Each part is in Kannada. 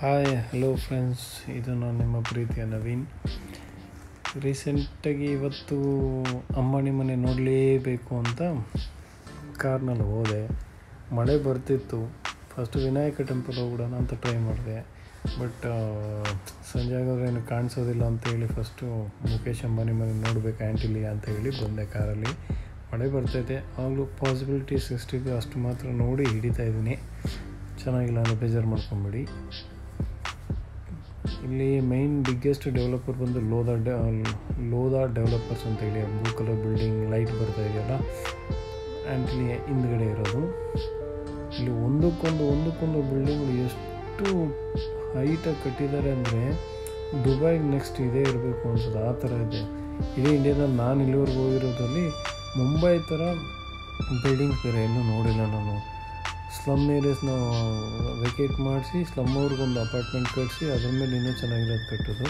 ಹಾಯ್ ಹಲೋ ಫ್ರೆಂಡ್ಸ್ ಇದು ನಾನು ನಿಮ್ಮ ಪ್ರೀತಿಯ ನವೀನ್ ರೀಸೆಂಟಾಗಿ ಇವತ್ತು ಅಮ್ಮನಿ ಮನೆ ನೋಡಲೇಬೇಕು ಅಂತ ಕಾರ್ನಲ್ಲಿ ಹೋದೆ ಮಳೆ ಬರ್ತಿತ್ತು ಫಸ್ಟ್ ವಿನಾಯಕ ಟೆಂಪಲ್ ಹೋಗ್ಬಿಡೋಣ ಅಂತ ಟ್ರೈ ಮಾಡಿದೆ ಬಟ್ ಸಂಜೆ ಆಗೋದ್ರೆ ಏನು ಕಾಣಿಸೋದಿಲ್ಲ ಅಂತೇಳಿ ಫಸ್ಟು ಮುಖೇಶ್ ಅಂಬಾನಿ ಮನೆ ನೋಡಬೇಕು ಆ್ಯಂಟಿಲಿ ಅಂತ ಹೇಳಿ ಬಂದೆ ಕಾರಲ್ಲಿ ಮಳೆ ಬರ್ತೈತೆ ಆಗಲೂ ಪಾಸಿಬಿಲಿಟೀಸ್ ಎಷ್ಟಿದೆ ಅಷ್ಟು ಮಾತ್ರ ನೋಡಿ ಹಿಡಿತಾ ಇದ್ದೀನಿ ಚೆನ್ನಾಗಿಲ್ಲ ಅಂದರೆ ಬೇಜಾರು ಮಾಡ್ಕೊಂಬಿಡಿ ಇಲ್ಲಿ ಮೈನ್ ಬಿಗ್ಗೆಸ್ಟ್ ಡೆವಲಪರ್ ಬಂದು ಲೋದಾ ಡೆ ಲೋದಾ ಡೆವಲಪರ್ಸ್ ಅಂತ ಹೇಳಿ ಬ್ಲೂ ಕಲರ್ ಬಿಲ್ಡಿಂಗ್ ಲೈಟ್ ಬರ್ತಾ ಇದೆಯಲ್ಲ ಆ್ಯಂಡ್ ಇಲ್ಲಿ ಹಿಂದ್ಗಡೆ ಇರೋದು ಇಲ್ಲಿ ಒಂದಕ್ಕೊಂದು ಒಂದಕ್ಕೊಂದು ಬಿಲ್ಡಿಂಗ್ ಎಷ್ಟು ಹೈಟಾಗಿ ಕಟ್ಟಿದ್ದಾರೆ ಅಂದರೆ ದುಬೈಗೆ ನೆಕ್ಸ್ಟ್ ಇದೇ ಇರಬೇಕು ಅನ್ಸುತ್ತೆ ಆ ಥರ ಇದೆ ಇಡೀ ಇಂಡಿಯಾದಲ್ಲಿ ನಾನು ಇಲ್ಲಿವರೆಗೂ ಹೋಗಿರೋದ್ರಲ್ಲಿ ಮುಂಬೈ ಥರ ಬಿಲ್ಡಿಂಗ್ಸ್ ಬೇರೆ ಎಲ್ಲೂ ನೋಡಿಲ್ಲ ನಾನು ಸ್ಲಮ್ ಏರಿಯಾಸ್ನ ವೆಕೇಟ್ ಮಾಡಿಸಿ ಸ್ಲಮ್ ಅವ್ರಿಗೊಂದು ಅಪಾರ್ಟ್ಮೆಂಟ್ ಕಟ್ಟಿಸಿ ಅದ್ರ ಮೇಲೆ ಇನ್ನೂ ಚೆನ್ನಾಗಿರೋದು ಕಟ್ಟೋದು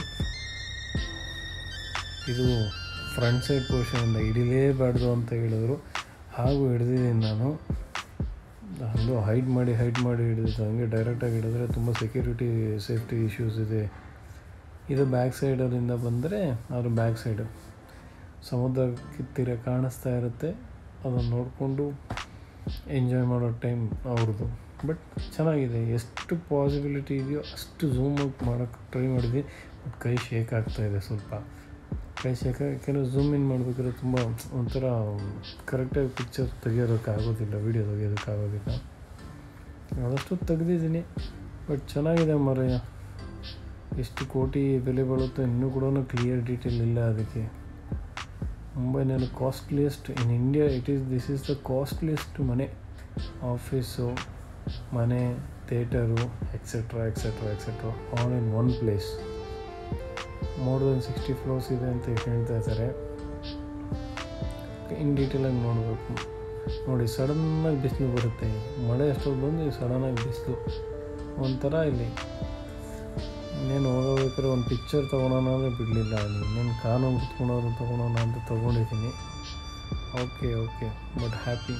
ಇದು ಫ್ರಂಟ್ ಸೈಡ್ ಪೋರ್ಷನಿಂದ ಹಿಡಿಲೇಬಾರ್ದು ಅಂತ ಹೇಳಿದ್ರು ಹಾಗೂ ಹಿಡ್ದಿದ್ದೀನಿ ನಾನು ಹಂಗೆ ಹೈಡ್ ಮಾಡಿ ಹೈಡ್ ಮಾಡಿ ಹಿಡಿದಿದ್ದು ಹಂಗೆ ಡೈರೆಕ್ಟಾಗಿ ಹಿಡಿದ್ರೆ ತುಂಬ ಸೆಕ್ಯೂರಿಟಿ ಸೇಫ್ಟಿ ಇಶ್ಯೂಸ್ ಇದೆ ಇದು ಬ್ಯಾಕ್ ಸೈಡಲ್ಲಿಂದ ಬಂದರೆ ಅದ್ರ ಬ್ಯಾಕ್ ಸೈಡು ಸಮುದ್ರ ಕಿತ್ತಿರ ಕಾಣಿಸ್ತಾ ಇರುತ್ತೆ ಅದನ್ನು ನೋಡಿಕೊಂಡು ಎಂಜಾಯ್ ಮಾಡೋ ಟೈಮ್ ಅವ್ರದ್ದು ಬಟ್ ಚೆನ್ನಾಗಿದೆ ಎಷ್ಟು ಪಾಸಿಬಿಲಿಟಿ ಇದೆಯೋ ಅಷ್ಟು ಝೂಮ್ ಔಟ್ ಮಾಡೋಕ್ಕೆ ಟ್ರೈ ಮಾಡಿದ್ವಿ ಬಟ್ ಕೈ ಶೇಕ್ ಆಗ್ತಾಯಿದೆ ಸ್ವಲ್ಪ ಕೈ ಶೇಕ್ ಯಾಕೆಂದರೆ ಝೂಮ್ ಇನ್ ಮಾಡಬೇಕಾದ್ರೆ ತುಂಬ ಒಂಥರ ಕರೆಕ್ಟಾಗಿ ಪಿಕ್ಚರ್ ತೆಗಿಯೋದಕ್ಕಾಗೋದಿಲ್ಲ ವೀಡಿಯೋ ತೆಗಿಯೋದಕ್ಕಾಗೋದಿಲ್ಲ ಆದಷ್ಟು ತೆಗ್ದಿದ್ದೀನಿ ಬಟ್ ಚೆನ್ನಾಗಿದೆ ಮರಯ್ಯ ಎಷ್ಟು ಕೋಟಿ ಬೆಲೆ ಬಾಳುತ್ತೋ ಇನ್ನೂ ಕೂಡ ಕ್ಲಿಯರ್ ಡೀಟೇಲ್ ಇಲ್ಲ ಅದಕ್ಕೆ ಮುಂಬೈನಲ್ಲಿ costliest in India it is this is the costliest ಮನೆ ಆಫೀಸು ಮನೆ theatre etcetera etcetera etcetera all in one place more than sixty floors ಇದೆ ಅಂತ ಹೇಳ್ತಾ ಇದ್ದಾರೆ ಇನ್ ಡೀಟೇಲಾಗಿ ನೋಡಬೇಕು ನೋಡಿ ಸಡನ್ನಾಗಿ ಬಿಸಿಲು ಬರುತ್ತೆ ಮಳೆ ಅಷ್ಟೊಂದು ಬಂದು ಸಡನ್ನಾಗಿ ಬಿಸಿಲು ಒಂಥರ ಇಲ್ಲಿ ಇನ್ನೇನು ಹೋಗಬೇಕಾದ್ರೆ ಒಂದು ಪಿಕ್ಚರ್ ತೊಗೊಳೋಣ ಅಂದರೆ ಬಿಡಲಿಲ್ಲ ಅಲ್ಲಿ ಇನ್ನೇನು ಕಾನೂನು ಕುತ್ಕೊಳೋದು ತೊಗೊಳೋಣ ಅಂತ ತೊಗೊಂಡಿದ್ದೀನಿ ಓಕೆ ಓಕೆ ಬಟ್ ಹ್ಯಾಪಿ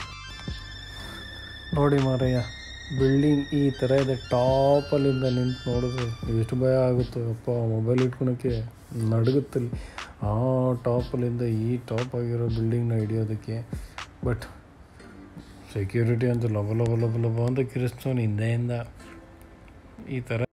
ನೋಡಿ ಮಾರಯ್ಯ ಬಿಲ್ಡಿಂಗ್ ಈ ಥರ ಇದೆ ಟಾಪಲ್ಲಿಂದ ನಿಂತು ನೋಡಿದ್ರೆ ಎಷ್ಟು ಭಯ ಆಗುತ್ತೋ ಅಪ್ಪ ಮೊಬೈಲ್ ಇಟ್ಕೊಳಕ್ಕೆ ನಡುಗುತ್ತಲ್ಲಿ ಆ ಟಾಪಲ್ಲಿಂದ ಈ ಟಾಪ್ ಆಗಿರೋ ಬಿಲ್ಡಿಂಗ್ನ ಹಿಡಿಯೋದಕ್ಕೆ ಬಟ್ ಸೆಕ್ಯೂರಿಟಿ ಅಂತ ಲಬ ಲಬ ಲಬ ಲಬ ಅಂತ ಕಿರಿಸ್ತವನು ಹಿಂದೆಯಿಂದ ಈ ಥರ